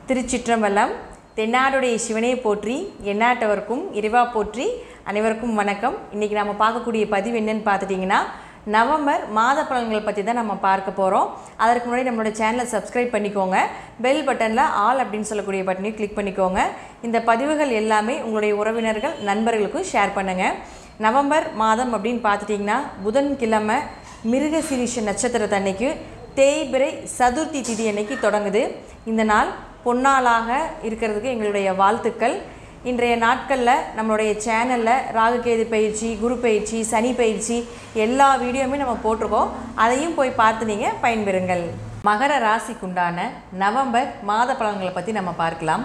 திருச்சிற்றம்பலம் தென்னாடுடைய சிவனே போற்றி எந்நாட்டவர்க்கும் இறைவா போற்றி அனைவருக்கும் வணக்கம் இன்றைக்கி நம்ம பார்க்கக்கூடிய பதிவு என்னன்னு பார்த்துட்டிங்கன்னா நவம்பர் மாத பலன்கள் பற்றி தான் நம்ம பார்க்க போகிறோம் அதற்கு முன்னாடி நம்மளோட சேனலை சப்ஸ்கிரைப் பண்ணிக்கோங்க பெல் பட்டனில் ஆல் அப்படின்னு சொல்லக்கூடிய பட்டனையும் கிளிக் பண்ணிக்கோங்க இந்த பதிவுகள் எல்லாமே உங்களுடைய உறவினர்கள் நண்பர்களுக்கும் ஷேர் பண்ணுங்கள் நவம்பர் மாதம் அப்படின்னு பார்த்துட்டிங்கன்னா புதன்கிழமை மிருகசிரீஷ நட்சத்திரத்தன்னைக்கு தேய்பிரை சதுர்த்தி திதி அன்னைக்கு தொடங்குது இந்த நாள் பொன்னாளாக இருக்கிறதுக்கு எங்களுடைய வாழ்த்துக்கள் இன்றைய நாட்களில் நம்மளுடைய சேனலில் ராகுகேது பயிற்சி குரு பயிற்சி சனி பயிற்சி எல்லா வீடியோவுமே நம்ம போட்டிருக்கோம் அதையும் போய் பார்த்து நீங்கள் பயன்பெறுங்கள் மகர ராசிக்குண்டான நவம்பர் மாத பலன்களை பற்றி நம்ம பார்க்கலாம்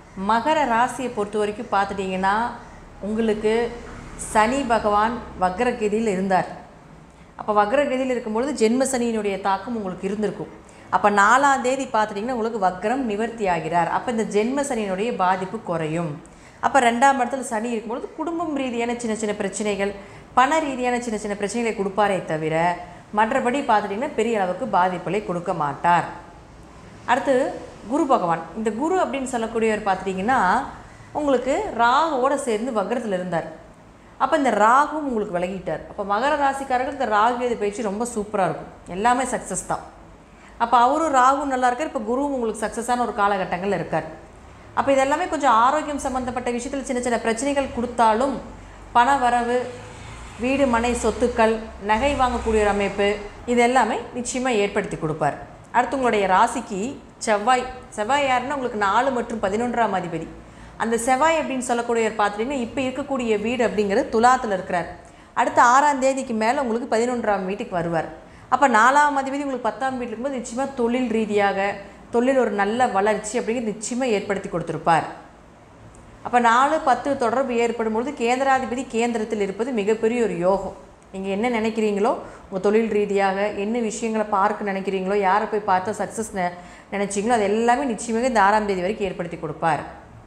மகர ராசியை பொறுத்த வரைக்கும் பார்த்துட்டிங்கன்னா உங்களுக்கு சனி பகவான் வக்ரகதியில் இருந்தார் அப்போ வக்ரகதியில் இருக்கும்பொழுது ஜென்ம சனியினுடைய தாக்கம் உங்களுக்கு இருந்திருக்கும் அப்போ நாலாம் தேதி பார்த்துட்டிங்கன்னா உங்களுக்கு வக்ரம் நிவர்த்தி ஆகிறார் அப்போ இந்த ஜென்ம சனியினுடைய பாதிப்பு குறையும் அப்போ ரெண்டாம் இடத்துல சனி இருக்கும்பொழுது குடும்பம் ரீதியான சின்ன சின்ன பிரச்சனைகள் பண ரீதியான சின்ன சின்ன பிரச்சனைகளை கொடுப்பாரே தவிர மற்றபடி பார்த்துட்டிங்கன்னா பெரிய அளவுக்கு பாதிப்புகளை கொடுக்க மாட்டார் அடுத்து குரு பகவான் இந்த குரு அப்படின்னு சொல்லக்கூடியவர் பார்த்துட்டிங்கன்னா உங்களுக்கு ராகுவோட சேர்ந்து வக்ரத்தில் இருந்தார் அப்போ இந்த ராகுவும் உங்களுக்கு விலகிட்டார் அப்போ மகர ராசிக்காரர்கள் இந்த ராகு இது பயிற்சி ரொம்ப சூப்பராக இருக்கும் எல்லாமே சக்ஸஸ் தான் அப்போ அவரும் ராகுவும் நல்லா இருக்கார் இப்போ குருவும் உங்களுக்கு சக்ஸஸான ஒரு காலகட்டங்களில் இருக்கார் அப்போ இதெல்லாமே கொஞ்சம் ஆரோக்கியம் சம்மந்தப்பட்ட விஷயத்தில் சின்ன சின்ன பிரச்சனைகள் கொடுத்தாலும் பண வரவு வீடு மனை சொத்துக்கள் நகை வாங்கக்கூடிய ஒரு அமைப்பு இது எல்லாமே நிச்சயமாக ஏற்படுத்தி கொடுப்பார் அடுத்து உங்களுடைய ராசிக்கு செவ்வாய் செவ்வாய் யாருன்னா உங்களுக்கு நாலு மற்றும் பதினொன்றாம் அதிபதி அந்த செவ்வாய் அப்படின்னு சொல்லக்கூடியவர் பார்த்துட்டிங்கன்னா இப்போ இருக்கக்கூடிய வீடு அப்படிங்கிறது துலாத்தில் இருக்கிறார் அடுத்த ஆறாம் தேதிக்கு மேலே உங்களுக்கு பதினொன்றாம் வீட்டுக்கு வருவார் அப்போ நாலாம் அதிபதி உங்களுக்கு பத்தாம் வீட்டுக்கு இருக்கும்போது நிச்சயமாக தொழில் ரீதியாக தொழில் ஒரு நல்ல வளர்ச்சி அப்படிங்கிறது நிச்சயமாக ஏற்படுத்தி கொடுத்துருப்பார் அப்போ நாலு பத்து தொடர்பு ஏற்படும் பொழுது கேந்திராதிபதி கேந்திரத்தில் இருப்பது மிகப்பெரிய ஒரு யோகம் நீங்கள் என்ன நினைக்கிறீங்களோ உங்கள் தொழில் ரீதியாக என்ன விஷயங்களை பார்க்க நினைக்கிறீங்களோ யாரை போய் பார்த்தா சக்ஸஸ் நினச்சிங்களோ அது எல்லாமே நிச்சயமாக இந்த ஆறாம் தேதி வரைக்கும் ஏற்படுத்தி கொடுப்பார்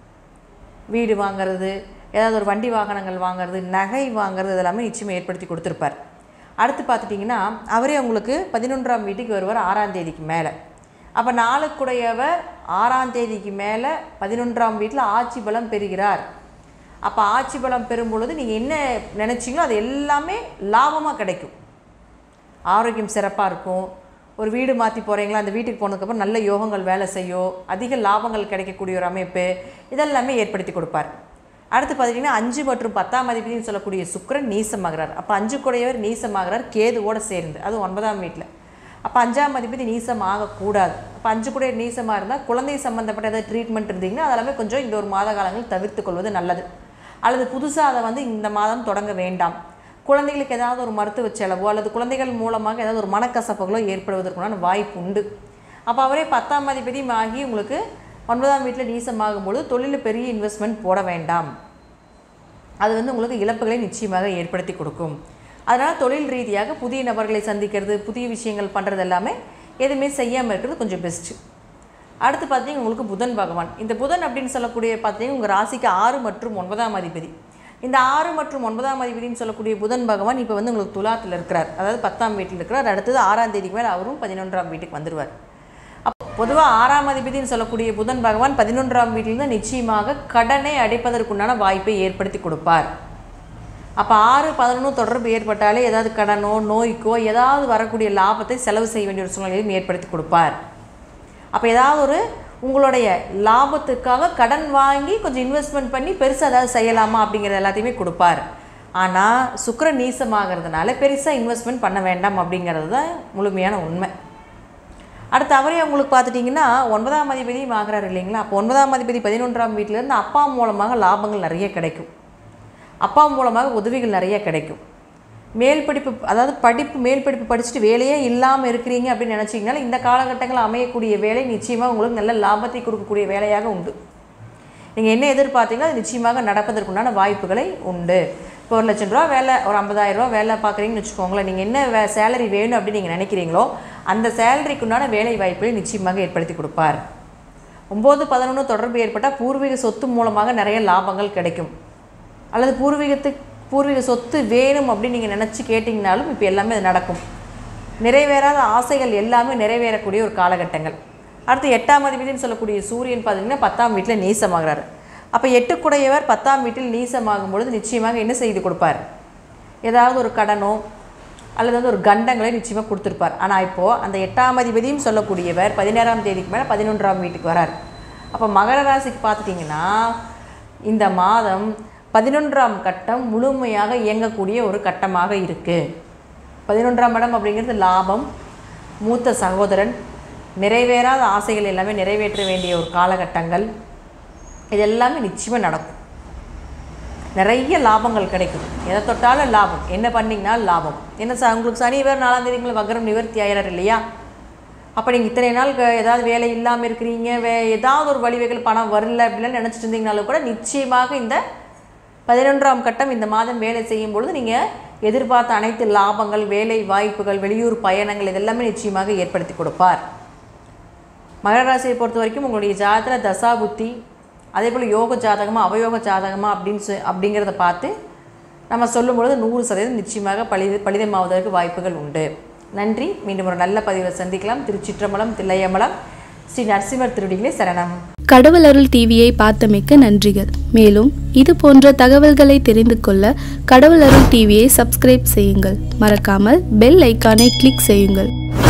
வீடு வாங்குறது ஏதாவது ஒரு வண்டி வாகனங்கள் வாங்குறது நகை வாங்குறது இதெல்லாமே நிச்சயமாக ஏற்படுத்தி கொடுத்துருப்பார் அடுத்து பார்த்துட்டிங்கன்னா அவரே உங்களுக்கு பதினொன்றாம் வீட்டுக்கு வருவார் ஆறாம் தேதிக்கு மேலே அப்போ நாளுக்குடையவர் ஆறாம் தேதிக்கு மேலே பதினொன்றாம் வீட்டில் ஆட்சி பலம் பெறுகிறார் அப்போ ஆட்சி பலம் பெறும் பொழுது நீங்கள் என்ன நினச்சிங்களோ அது எல்லாமே லாபமாக கிடைக்கும் ஆரோக்கியம் சிறப்பாக இருக்கும் ஒரு வீடு மாற்றி போகிறீங்களா அந்த வீட்டுக்கு போனதுக்கப்புறம் நல்ல யோகங்கள் வேலை செய்யும் அதிக லாபங்கள் கிடைக்கக்கூடிய ஒரு அமைப்பு இதெல்லாமே ஏற்படுத்தி கொடுப்பார் அடுத்து பார்த்திங்கன்னா அஞ்சு மற்றும் பத்தாம் அதிபதினு சொல்லக்கூடிய சுக்கரன் நீசமாகிறார் அப்போ அஞ்சு கூடையவர் நீசமாகிறார் கேதுவோடு சேர்ந்து அது ஒன்பதாம் வீட்டில் அப்போ அஞ்சாம் அதிபதி நீசம் ஆகக்கூடாது அப்போ அஞ்சு கூட நீசமாக இருந்தால் குழந்தை சம்மந்தப்பட்ட ஏதாவது ட்ரீட்மெண்ட் இருந்தீங்கன்னா அதெல்லாமே கொஞ்சம் இந்த ஒரு மாத காலங்கள் தவிர்த்து கொள்வது நல்லது அல்லது புதுசாக அதை வந்து இந்த மாதம் தொடங்க வேண்டாம் குழந்தைகளுக்கு ஏதாவது ஒரு மருத்துவ செலவோ அல்லது குழந்தைகள் மூலமாக ஏதாவது ஒரு மனக்கசப்புகளோ ஏற்படுவதற்குண்டான வாய்ப்பு உண்டு அப்போ அவரே பத்தாம் அதிபதி ஆகி உங்களுக்கு ஒன்பதாம் வீட்டில் நீசமாகும் பொழுது தொழிலில் பெரிய இன்வெஸ்ட்மெண்ட் போட வேண்டாம் அது வந்து உங்களுக்கு இழப்புகளை நிச்சயமாக ஏற்படுத்தி கொடுக்கும் அதனால் தொழில் ரீதியாக புதிய நபர்களை சந்திக்கிறது புதிய விஷயங்கள் பண்ணுறது எல்லாமே எதுவுமே செய்யாமல் இருக்கிறது கொஞ்சம் பெஸ்ட்டு அடுத்து பார்த்தீங்கன்னா உங்களுக்கு புதன் பகவான் இந்த புதன் அப்படின்னு சொல்லக்கூடிய பார்த்தீங்கன்னா உங்கள் ராசிக்கு ஆறு மற்றும் ஒன்பதாம் அதிபதி இந்த ஆறு மற்றும் ஒன்பதாம் அதிபதினு சொல்லக்கூடிய புதன் பகவான் இப்போ வந்து உங்களுக்கு துலாத்தில் இருக்கிறார் அதாவது பத்தாம் வீட்டில் இருக்கிறார் அடுத்தது ஆறாம் தேதிக்கு மேலே அவரும் பதினொன்றாம் வீட்டுக்கு வந்துடுவார் அப்போ பொதுவாக ஆறாம் அதிபதினு சொல்லக்கூடிய புதன் பகவான் பதினொன்றாம் வீட்டில் தான் நிச்சயமாக கடனை அடைப்பதற்குண்டான வாய்ப்பை ஏற்படுத்தி கொடுப்பார் அப்போ ஆறு பதினொன்று தொடர்பு ஏற்பட்டாலே ஏதாவது கடனோ நோய்க்கோ ஏதாவது வரக்கூடிய லாபத்தை செலவு செய்ய வேண்டிய ஒரு சூழ்நிலையும் ஏற்படுத்தி கொடுப்பார் அப்போ ஏதாவது ஒரு உங்களுடைய லாபத்துக்காக கடன் வாங்கி கொஞ்சம் இன்வெஸ்ட்மெண்ட் பண்ணி பெருசாக ஏதாவது செய்யலாமா அப்படிங்கிறது எல்லாத்தையுமே கொடுப்பார் ஆனால் சுக்கர நீசமாகிறதுனால பெருசாக இன்வெஸ்ட்மெண்ட் பண்ண வேண்டாம் அப்படிங்கிறது தான் முழுமையான உண்மை அடுத்து அவரே உங்களுக்கு பார்த்துட்டிங்கன்னா ஒன்பதாம் அதிபதியும் ஆகிறார் இல்லைங்களா அப்போ ஒன்பதாம் அதிபதி பதினொன்றாம் வீட்டிலேருந்து அப்பா மூலமாக லாபங்கள் நிறைய கிடைக்கும் அப்பா மூலமாக உதவிகள் நிறைய கிடைக்கும் மேல் படிப்பு அதாவது படிப்பு மேல் படிப்பு படிச்சுட்டு வேலையே இல்லாமல் இருக்கிறீங்க அப்படின்னு நினச்சிங்கனால இந்த காலகட்டங்களில் அமையக்கூடிய வேலை நிச்சயமாக உங்களுக்கு நல்ல லாபத்தை கொடுக்கக்கூடிய வேலையாக உண்டு நீங்கள் என்ன எதிர்பார்த்தீங்களோ அது நிச்சயமாக நடப்பதற்குண்டான வாய்ப்புகளை உண்டு இப்போ ஒரு லட்சம் ரூபா வேலை ஒரு ஐம்பதாயிரம் ரூபா வேலை பார்க்குறீங்கன்னு வச்சுக்கோங்களேன் நீங்கள் என்ன வே சேலரி வேணும் அப்படின்னு நீங்கள் நினைக்கிறீங்களோ அந்த சேலரிக்குண்டான வேலை வாய்ப்புகளை நிச்சயமாக ஏற்படுத்தி கொடுப்பார் ஒம்பது பதினொன்று தொடர்பு ஏற்பட்டால் பூர்வீக சொத்து மூலமாக நிறைய லாபங்கள் கிடைக்கும் அல்லது பூர்வீகத்துக்கு பூர்வீக சொத்து வேணும் அப்படின்னு நீங்கள் நினச்சி கேட்டிங்கனாலும் இப்போ எல்லாமே அது நடக்கும் நிறைவேறாத ஆசைகள் எல்லாமே நிறைவேறக்கூடிய ஒரு காலகட்டங்கள் அடுத்து எட்டாம் அதிபதினு சொல்லக்கூடிய சூரியன் பார்த்தீங்கன்னா பத்தாம் வீட்டில் நீசமாகிறாரு அப்போ எட்டுக்குடையவர் பத்தாம் வீட்டில் நீசமாகும் பொழுது நிச்சயமாக என்ன செய்து கொடுப்பார் ஏதாவது ஒரு கடனோ அல்லது வந்து ஒரு கண்டங்களை நிச்சயமாக கொடுத்துருப்பார் ஆனால் இப்போது அந்த எட்டாம் அதிபதியும் சொல்லக்கூடியவர் பதினேழாம் தேதிக்கு மேலே பதினொன்றாம் வீட்டுக்கு வரார் அப்போ மகர ராசிக்கு பார்த்துட்டிங்கன்னா இந்த மாதம் பதினொன்றாம் கட்டம் முழுமையாக இயங்கக்கூடிய ஒரு கட்டமாக இருக்குது பதினொன்றாம் இடம் அப்படிங்கிறது லாபம் மூத்த சகோதரன் நிறைவேறாத ஆசைகள் எல்லாமே நிறைவேற்ற வேண்டிய ஒரு காலகட்டங்கள் இது எல்லாமே நிச்சயமாக நடக்கும் நிறைய லாபங்கள் கிடைக்கும் எதை தொட்டாலும் லாபம் என்ன பண்ணிங்கன்னா லாபம் என்ன சார் உங்களுக்கு சனி வேறு நாலாம் தேதிக்குள்ள வக்கரம் நிவர்த்தி ஆயிறார் இல்லையா அப்போ நீங்கள் இத்தனை நாள் க- ஏதாவது வேலை இல்லாமல் இருக்கிறீங்க வே ஏதாவது ஒரு வழிவகைகள் பணம் வரல அப்படிலாம் நினச்சிட்டு இருந்தீங்கனாலும் கூட நிச்சயமாக இந்த பதினொன்றாம் கட்டம் இந்த மாதம் வேலை செய்யும் பொழுது நீங்கள் எதிர்பார்த்த அனைத்து லாபங்கள் வேலை வாய்ப்புகள் வெளியூர் பயணங்கள் இதெல்லாமே நிச்சயமாக ஏற்படுத்தி கொடுப்பார் மகர ராசியை பொறுத்த வரைக்கும் உங்களுடைய ஜாதகத்தில் தசா புத்தி அதே போல் யோக ஜாதகமா அவயோக ஜாதகமா அப்படின்னு சொ அப்படிங்கிறத பார்த்து நம்ம சொல்லும் பொழுது நூறு சதவீதம் நிச்சயமாக பலித பலிதமாவதற்கு வாய்ப்புகள் உண்டு நன்றி மீண்டும் ஒரு நல்ல பதிவில் சந்திக்கலாம் திருச்சிற்றம்பலம் தில்லையம்பலம் ஸ்ரீ நரசிம்மர் திருடிகளே சரணம் கடவுள் அருள் டிவியை பார்த்தமைக்க நன்றிகள் மேலும் இது போன்ற தகவல்களை தெரிந்து கொள்ள கடவுள் அருள் டிவியை சப்ஸ்கிரைப் செய்யுங்கள் மறக்காமல் பெல் ஐக்கானை கிளிக் செய்யுங்கள்